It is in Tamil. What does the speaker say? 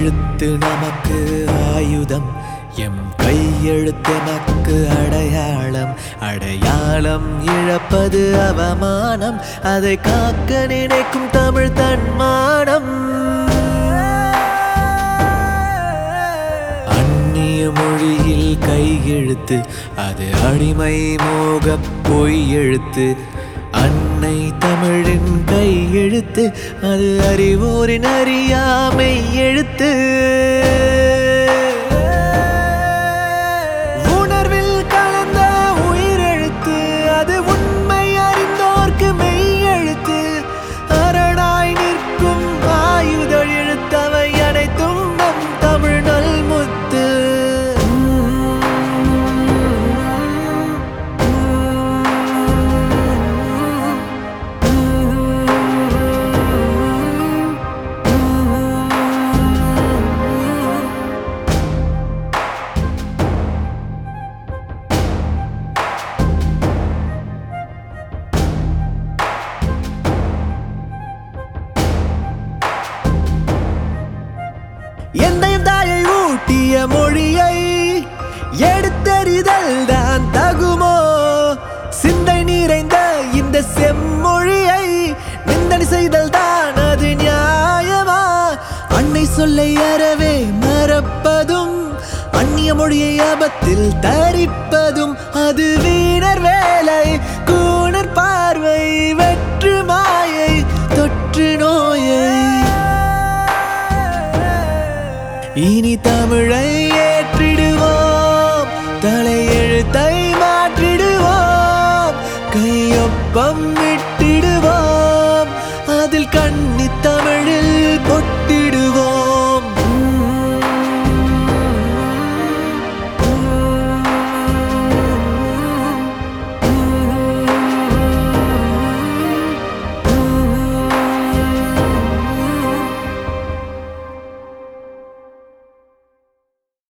எழுத்து நமக்கு ஆயுதம் எம் கையெழுத்து நமக்கு அடையாளம் அடையாளம் இழப்பது அவமானம் அதை காக்க நினைக்கும் தமிழ் தன்மானம் அந்நிய மொழியில் கையெழுத்து அது அடிமை மோக பொய் எழுத்து அன்னை தமிழின் கையெழுத்து அது அறிவோரின் அறியாமை எழுத்து உணர்வில் கலந்த உயிரெழுத்து அது உண்மை அறிந்தோர்க்கு மெய் எழுத்து அரணாய் நிற்கும் ஆயுத எழுத்தவை அனைத்தும் நம் தமிழ் நல்முத்து எந்தையும் தாயை ஊட்டிய மொழியை எடுத்தறிதல் தான் தகுமோ சிந்தை நிறைந்த இந்த செம்மொழியை நிந்தனை செய்தல் தான் அது நியாயமா அன்னை சொல்லை அறவே மறப்பதும் அந்நிய மொழியை அபத்தில் தரிப்பதும் அது வீணர் வேலை கூணர் பார்வை வெற்று மாயை தொற்று நோயை இனி தமிழை ஏற்றிடுவோம் தலையெழுத்தை மாற்றிடுவோம் கையொப்பம்